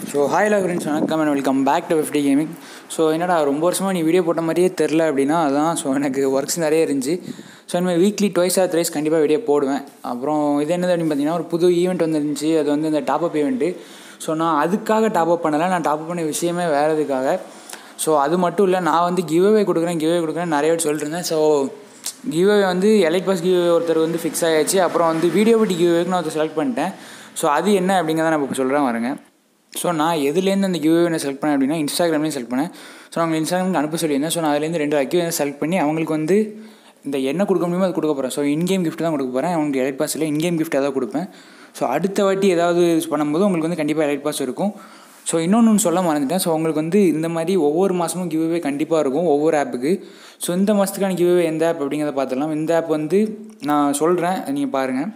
so hi love friends வணக்கம் and welcome back to fifty gaming so என்னடா ரொம்ப வருஷமாக நீ வீடியோ போட்ட மாதிரியே தெரில அப்படின்னா அதான் ஸோ எனக்கு ஒர்க்ஸ் நிறைய இருந்துச்சு ஸோ இனிமேல் வீக்லி டுவைஸ் ஆர் த்ரைஸ் கண்டிப்பாக வீடியோ போடுவேன் அப்புறம் இது என்னது அப்படின்னு பார்த்தீங்கன்னா ஒரு புது ஈவெண்ட் வந்துருந்துச்சு அது வந்து இந்த டாப் அப் ஈவெண்ட்டு ஸோ நான் அதுக்காக டாப் அப் பண்ணலை நான் டாப் அப் பண்ண விஷயமே வேறு இதுக்காக ஸோ அது மட்டும் இல்லை நான் வந்து கிவ்அவே கொடுக்குறேன் கிவ்அவே கொடுக்குறேன் நிறைய பேர் சொல்லிட்டு இருந்தேன் ஸோ கிவ்அவே வந்து எலைட் பாஸ் கிவ்அவே ஒருத்தர் வந்து ஃபிக்ஸ் ஆகிடுச்சு அப்புறம் வந்து வீடியோ பட்டி கிவ்அவேக்கு நான் ஒருத்தர் செலக்ட் பண்ணிட்டேன் ஸோ அது என்ன அப்படிங்கிறத நான் இப்போ சொல்கிறேன் வரேங்க ஸோ நான் எதுலேருந்து அந்த கிவ்அவே நான் செலக்ட் பண்ணேன் அப்படின்னா இன்ஸ்டாகிராம்லேயும் செலக்ட் பண்ணேன் ஸோ அவங்க இன்ஸ்டாகிராமுக்கு அனுப்ப சொல்லியிருந்தேன் ஸோ நான் அதுலேருந்து ரெண்டு அக்யூ செலக்ட் பண்ணி அவங்களுக்கு வந்து இந்த என்ன கொடுக்க முடியுமோ அது கொடுக்க போகிறேன் ஸோ இன்கேம் கிஃப்ட் தான் கொடுக்க போகிறேன் அவங்களுக்கு எலைட் பாஸ் இல்லை இன்கேம் கிஃப்ட் ஏதாவது கொடுப்பேன் ஸோ அடுத்த வாட்டி ஏதாவது பண்ணும்போது உங்களுக்கு வந்து கண்டிப்பாக எலைட் பாஸ் இருக்கும் ஸோ இன்னொன்று ஒன்று சொல்ல மறந்துட்டேன் ஸோ உங்களுக்கு வந்து இந்த மாதிரி ஒவ்வொரு மாதமும் கிவ்அவே கண்டிப்பாக இருக்கும் ஒவ்வொரு ஆப்புக்கு ஸோ இந்த மாதத்துக்கான கிவ்அவே எந்த ஆப் அப்படிங்கிறத பார்த்துடலாம் இந்த ஆப் வந்து நான் சொல்கிறேன் நீங்கள் பாருங்கள்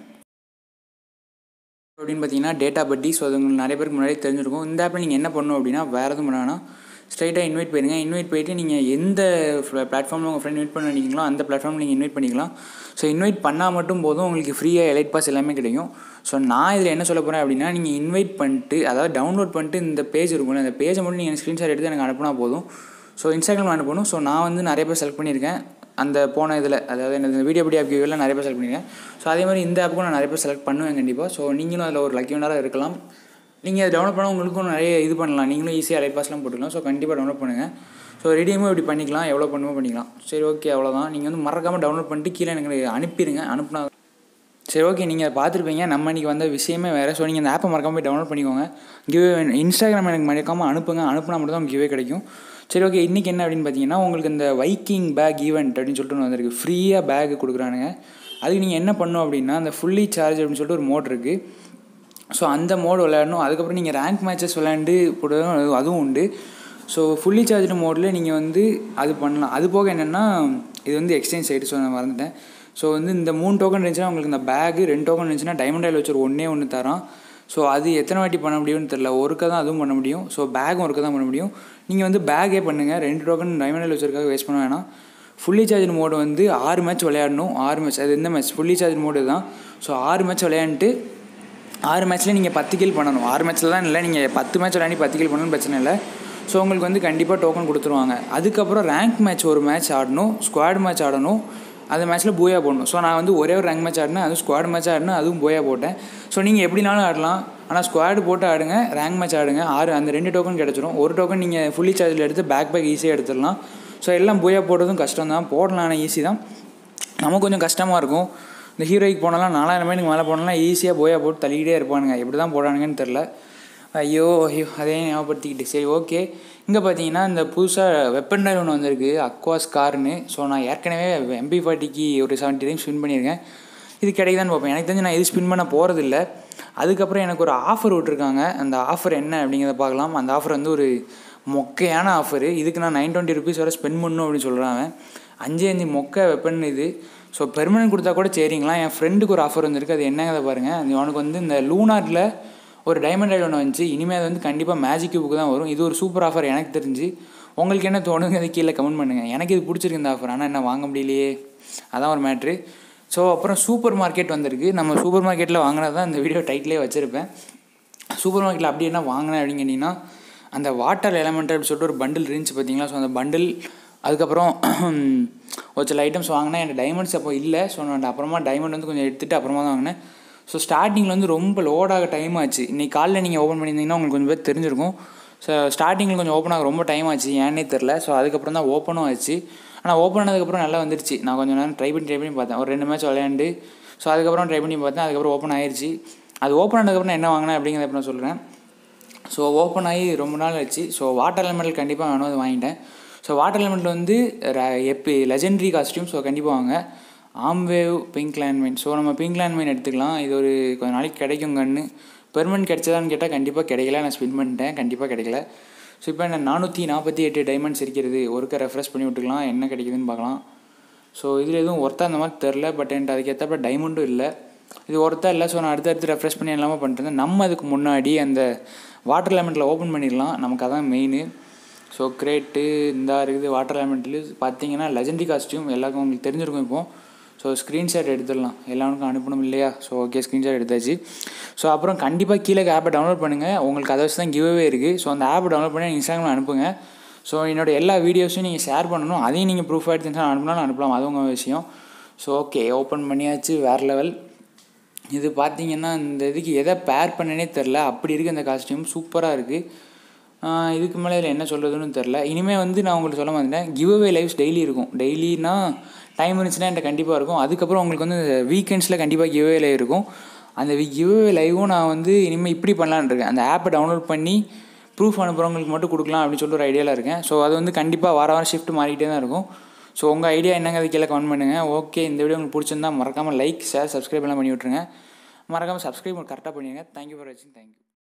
அப்படின்னு பார்த்தீங்கன்னா டேட்டா பட்டி ஸோ அது உங்களுக்கு நிறைய பேருக்கு முன்னாடி தெரிஞ்சிருக்கும் இந்த ஆப்பில் நீங்கள் என்ன பண்ணணும் அப்படின்னா வேறு எதுவும் பண்ண வேணாம் ஸ்ட்ரைட்டாக இன்வைட் போயிருங்க இன்வைட் போயிட்டு நீங்கள் எந்த பிளாட்ஃபார்மில் உங்கள் ஃப்ரெண்ட் இன்வைட் பண்ண நினைக்கிறீங்களோ அந்த பிளாட்ஃபார்மில் நீங்கள் இன்வைட் பண்ணிக்கலாம் ஸோ இன்வைட் பண்ணால் மட்டும் போதும் உங்களுக்கு ஃப்ரீயாக எலைட் பாஸ் எல்லாமே கிடைக்கும் ஸோ நான் இதில் என்ன சொல்ல போகிறேன் அப்படின்னா நீங்கள் இன்வைட் பண்ணிட்டு அதாவது டவுன்லோட் பண்ணிட்டு இந்த பேஜ் இருக்கும்ல அந்த பேஜை மட்டும் நீங்கள் ஸ்க்ரீன்ஷாட் எடுத்து எனக்கு அனுப்புனா போதும் ஸோ இன்ஸ்டாகிராம் அனுப்பணும் ஸோ நான் வந்து நிறைய பேர் செலக்ட் பண்ணியிருக்கேன் அந்த போன இதில் அதாவது இந்த வீடியோ படி ஆப் கியூவில் நிறைய பேர் செலக்ட் பண்ணியிருக்கேன் ஸோ அதே மாதிரி இந்த ஆப்புக்கும் நான் நிறைய பேர் செலக்ட் பண்ணுவேன் கண்டிப்பாக ஸோ நீங்களும் அதில் ஒரு லக்கி ஒன்றாக இருக்கலாம் நீங்கள் அதை டவுன்லோட் பண்ணால் உங்களுக்கும் நிறைய இது பண்ணலாம் நீங்களும் ஈஸியாக லைட் பாஸ்லாம் போட்டுக்கலாம் ஸோ கண்டிப்பாக டவுன்லோட் பண்ணுங்கள் ஸோ ரெடியுமே இப்படி பண்ணிக்கலாம் எவ்வளோ பண்ணுமோ பண்ணிக்கலாம் சரி ஓகே அவ்வளோதான் நீங்கள் வந்து மறக்காமல் டவுன்லோட் பண்ணிட்டு கீழே எனக்கு அனுப்பிடுங்க அனுப்புனா சரி ஓகே நீங்கள் அதை பார்த்துருப்பீங்க நம்ம இன்றைக்கி வந்த விஷயமே வேறு ஸோ நீங்கள் அந்த ஆப்பை மறக்காமல் போய் டவுன்லோட் பண்ணிக்கோங்க கிவே இன்ஸ்டாகிராம் எனக்கு மறக்காமல் அனுப்புங்க அனுப்புனா மட்டும் தான் கிவே கிடைக்கும் சரி ஓகே இன்றைக்கி என்ன அப்படின்னு பார்த்தீங்கன்னா உங்களுக்கு இந்த வைக்கிங் பேக் ஈவெண்ட் அப்படின்னு சொல்லிட்டு ஒன்று வந்திருக்கு ஃப்ரீயாக பேக் கொடுக்குறானுங்க அதுக்கு நீங்கள் என்ன பண்ணணும் அப்படின்னா அந்த ஃபுல்லி சார்ஜ் அப்படின்னு சொல்லிட்டு ஒரு மோட் இருக்குது ஸோ அந்த மோடு விளையாடணும் அதுக்கப்புறம் நீங்கள் ரேங்க் மேட்சஸ் விளையாண்டு போடுறதும் அதுவும் உண்டு ஸோ ஃபுல்லி சார்ஜ்டு மோடில் நீங்கள் வந்து அது பண்ணலாம் அது போக என்னென்னா இது வந்து எக்ஸ்சேஞ்ச் சைடு ஸோ நான் மறந்துட்டேன் ஸோ வந்து இந்த மூணு டோக்கன் இருந்துச்சுன்னா உங்களுக்கு இந்த பேகு ரெண்டு டோக்கன் இருந்துச்சுன்னா டைமண்ட் ஆயில் வச்சு ஒரு ஒன்றே ஒன்று தரான் ஸோ அது எத்தனை வாட்டி பண்ண முடியும்னு தெரில ஒருக்க தான் அதுவும் பண்ண முடியும் ஸோ பேக்கும் ஒருக்க தான் பண்ண முடியும் நீங்கள் வந்து பேக்கே பண்ணுங்கள் ரெண்டு டோக்கன் டைமண்ட் ஆயில் வச்சுருக்காக வேஸ்ட் பண்ண வேணாம் ஃபுல்லி சார்ஜ் மோடு வந்து ஆறு மேட்ச் விளையாடணும் ஆறு மேட்ச் அது எந்த மேட்ச் ஃபுல்லி சார்ஜ் மோடு தான் ஸோ ஆறு மேட்ச் விளையாண்டுட்டு ஆறு மேட்ச்சில் நீங்கள் பத்து கில் பண்ணணும் ஆறு மேட்ச்சில் தான் இல்லை நீங்கள் பத்து மேட்ச் விளையாடி பத்து கில் பண்ணணும் பிரச்சனை இல்லை ஸோ உங்களுக்கு வந்து கண்டிப்பாக டோக்கன் கொடுத்துருவாங்க அதுக்கப்புறம் ரேங்க் மேட்ச் ஒரு மேட்ச் ஆடணும் ஸ்குவாட் மேட்ச் ஆடணும் அந்த மேட்ச்சில் போயா போடணும் ஸோ நான் வந்து ஒரே ஒரு ரேங்க் மேட்ச் ஆடினேன் அதுவும் ஸ்குவாட் மேட்ச் ஆடினேன் அதுவும் போயா போட்டேன் ஸோ நீங்கள் எப்படினாலும் ஆடலாம் ஆனால் ஸ்குவாடு போட்டு ஆடுங்க ரேங்க் மேட்ச் ஆடுங்க ஆறு அந்த ரெண்டு டோக்கன் கிடச்சிரும் ஒரு டோக்கன் நீங்கள் ஃபுல்லி சார்ஜில் எடுத்து பேக் பேக் ஈஸியாக எடுத்துடலாம் ஸோ எல்லாம் போயா போடுறதும் கஷ்டம் தான் போடலாம் ஆனால் ஈஸி தான் நமக்கு கொஞ்சம் கஷ்டமாக இருக்கும் இந்த ஹீரோய்க்கு போனாலாம் நாலாயிரம் மைனுக்கு மேலே போனாலாம் ஈஸியாக போயா போட்டு தள்ளிக்கிட்டே இருப்பானுங்க எப்படி தான் போடானுங்கன்னு தெரில ஐயோ ஐயோ அதே ஞாபகப்படுத்திக்கிட்டு சரி ஓகே இங்கே பார்த்தீங்கன்னா இந்த புதுசாக வெப்பன் டைல் ஒன்று வந்திருக்கு அக்வாஸ் கார்னு ஸோ நான் ஏற்கனவே எம்பி ஃபார்ட்டிக்கு ஒரு செவன்ட்டி டைம் ஸ்பின் பண்ணியிருக்கேன் இது கிடைக்குதான்னு பார்ப்பேன் எனக்கு தெரிஞ்சு நான் இது ஸ்பின் பண்ண போகிறதில்ல அதுக்கப்புறம் எனக்கு ஒரு ஆஃபர் விட்ருக்காங்க அந்த ஆஃபர் என்ன அப்படிங்கிறத பார்க்கலாம் அந்த ஆஃபர் வந்து ஒரு மொக்கையான ஆஃபரு இதுக்கு நான் நைன் டுவெண்ட்டி ருபீஸ் வரை ஸ்பெண்ட் பண்ணணும் அப்படின்னு சொல்கிறாங்க அஞ்சு அஞ்சு மொக்கை வெப்பன் இது ஸோ பெர்மனன்ட் கொடுத்தா கூட சரிங்களா என் ஃப்ரெண்டுக்கு ஒரு ஆஃபர் வந்துருக்கு அது என்னங்கிறத பாருங்கள் அது அவனுக்கு வந்து இந்த லூனாட்டில் ஒரு டைமண்ட் ஐட் ஒன்று வந்துச்சு இனிமேல் அது வந்து கண்டிப்பாக மேஜிக் கியூபுக்கு தான் வரும் இது ஒரு சூப்பர் ஆஃபர் எனக்கு தெரிஞ்சு உங்களுக்கு என்ன தோணுங்க அது கீழே கமெண்ட் பண்ணுங்கள் எனக்கு இது பிடிச்சிருக்கு இந்த ஆஃபர் ஆனால் என்ன வாங்க முடியலையே அதான் ஒரு மேட்ரு ஸோ அப்புறம் சூப்பர் மார்க்கெட் வந்திருக்கு நம்ம சூப்பர் மார்க்கெட்டில் வாங்கினது தான் இந்த வீடியோ டைட்டிலே வச்சுருப்பேன் சூப்பர் மார்க்கெட்டில் அப்படி என்ன வாங்கினேன் அப்படின்னு கேட்டிங்கன்னா அந்த வாட்டர் எலமெண்ட் அப்படின்னு சொல்லிட்டு ஒரு பண்டில் இருந்துச்சு பார்த்தீங்களா ஸோ அந்த பண்டில் அதுக்கப்புறம் ஒரு சில ஐட்டம்ஸ் வாங்கினேன் எனக்கு டைமண்ட்ஸ் அப்போ இல்லை ஸோ நான் அப்புறமா டைமண்ட் வந்து கொஞ்சம் எடுத்துகிட்டு அப்புறமா தான் வாங்கினேன் ஸோ ஸ்டார்டிங்கில் வந்து ரொம்ப லோடாக டைம் ஆச்சு இன்றைக்கி காலைல நீங்கள் ஓப்பன் பண்ணியிருந்தீங்கன்னா உங்களுக்கு கொஞ்சம் பேர் தெரிஞ்சிருக்கும் ஸோ ஸ்டார்டிங்கில் கொஞ்சம் ஓப்பன் ஆக ரொம்ப டைம் ஆச்சு ஏன்னே தெரில ஸோ அதுக்கப்புறம் தான் ஓப்பனும் ஆச்சு ஆனால் ஓப்பன் ஆனதுக்கப்புறம் நல்லா வந்துருச்சு நான் கொஞ்சம் நேரம் ட்ரை பண்ணி ட்ரை பண்ணி பார்த்தேன் ஒரு ரெண்டு மேட்ச் விளையாண்டு ஸோ அதுக்கப்புறம் ட்ரை பண்ணி பார்த்தேன் அதுக்கப்புறம் ஓப்பன் ஆயிடுச்சு அது ஓப்பன் ஆனதுக்கப்புறம் என்ன வாங்கினேன் அப்படிங்கிறத நான் சொல்கிறேன் ஸோ ஓப்பன் ஆகி ரொம்ப நாள் ஆச்சு ஸோ வாட்டர் எலமெண்ட் கண்டிப்பாக வேணும் அது வாங்கிட்டேன் ஸோ வாட்டர் எலமெண்ட்டில் வந்து எப்பி லெஜெண்டரி காஸ்டியூம் ஸோ கண்டிப்பாக வாங்க ஆம்வேவ் பிங்க் லேண்ட்மைன் ஸோ நம்ம பிங்க் லேண்ட்மைன் எடுத்துக்கலாம் இது ஒரு கொஞ்ச நாளைக்கு கிடைக்கும் கன்று பெர்மனன்ட் கிடைச்சதான்னு கேட்டால் கண்டிப்பாக கிடைக்கல நான் ஸ்பின் பண்ணிட்டேன் கண்டிப்பாக கிடைக்கல ஸோ இப்போ என்ன நானூற்றி நாற்பத்தி எட்டு டைமண்ட்ஸ் இருக்கிறது ஒருக்க ரெஃப்ரெஷ் பண்ணி விட்டுக்கலாம் என்ன கிடைக்குதுன்னு பார்க்கலாம் ஸோ இதில் எதுவும் ஒர்த்தாக அந்த மாதிரி தெரில பட் என்கிட்ட அதுக்கேற்றப்ப டைமண்டும் இல்லை இது ஒர்த்தா இல்லை ஸோ நான் அடுத்து அடுத்து ரெஃப்ரெஷ் பண்ணி எல்லாமே பண்ணிட்டு நம்ம அதுக்கு முன்னாடி அந்த வாட்டர் எலமெண்ட்டில் ஓப்பன் பண்ணிடலாம் நமக்கு அதான் மெயின் ஸோ கிரேட்டு இந்த இருக்குது வாட்டர் எலமெண்ட்டில் பார்த்தீங்கன்னா லெஜெண்டரி காஸ்டியூம் எல்லாருக்கும் உங்களுக்கு தெரிஞ்சிருக்கும் இப்போது ஸோ ஸ்க்ரீன்ஷாட் எடுத்துடலாம் எல்லாருக்கும் அனுப்பணும் இல்லையா ஸோ ஓகே ஸ்க்ரீன்ஷாட் எடுத்தாச்சு ஸோ அப்புறம் கண்டிப்பாக கீழே ஆப்பை டவுன்லோட் பண்ணுங்கள் உங்களுக்கு அதை வச்சு தான் கிவ்வே இருக்குது ஸோ அந்த ஆப்பை டவுன்லோட் பண்ணி இன்ஸ்டாகிராமில் அனுப்புங்க ஸோ என்னோடய எல்லா வீடியோஸும் நீங்கள் ஷேர் பண்ணணும் அதையும் நீங்கள் ப்ரூஃப் எடுத்து அனுப்பினாலும் அனுப்பலாம் அது உங்கள் விஷயம் ஸோ ஓகே ஓப்பன் பண்ணியாச்சு வேறு லெவல் இது பார்த்தீங்கன்னா இந்த இதுக்கு எதை பேர் பண்ணனே தெரில அப்படி இருக்குது அந்த காஸ்டியூம் சூப்பராக இருக்குது இதுக்கு மேலே இதில் என்ன சொல்கிறதுன்னு தெரில இனிமேல் வந்து நான் உங்களுக்கு சொல்ல மாட்டேன் கிவ் அவே லைவ்ஸ் டெய்லி இருக்கும் டெய்லினா டைம் இருந்துச்சுன்னா என்கிட்ட கண்டிப்பாக இருக்கும் அதுக்கப்புறம் உங்களுக்கு வந்து வீக்கெண்ட்ஸில் கண்டிப்பாக கிவ் அவே லைவ் இருக்கும் அந்த கிவ் அவே லைவும் நான் வந்து இனிமேல் இப்படி பண்ணலான்னு இருக்கேன் அந்த ஆப்பை டவுன்லோட் பண்ணி ப்ரூஃப் அனுப்புகிறவங்களுக்கு மட்டும் கொடுக்கலாம் அப்படின்னு சொல்லிட்டு ஒரு ஐடியாவில் இருக்கேன் ஸோ அது வந்து கண்டிப்பாக வார வாரம் ஷிஃப்ட் மாறிக்கிட்டே தான் இருக்கும் ஸோ உங்கள் ஐடியா என்னங்க அது கீழே கமெண்ட் பண்ணுங்கள் ஓகே இந்த வீடியோ உங்களுக்கு பிடிச்சிருந்தா மறக்காமல் லைக் ஷேர் சப்ஸ்கிரைப் எல்லாம் பண்ணி விட்ருங்க மறக்காமல் சப்ஸ்கிரைப் கரெக்டாக பண்ணிடுங்க தேங்க்யூ ஃபார் வாட்சிங் தேங்க்யூ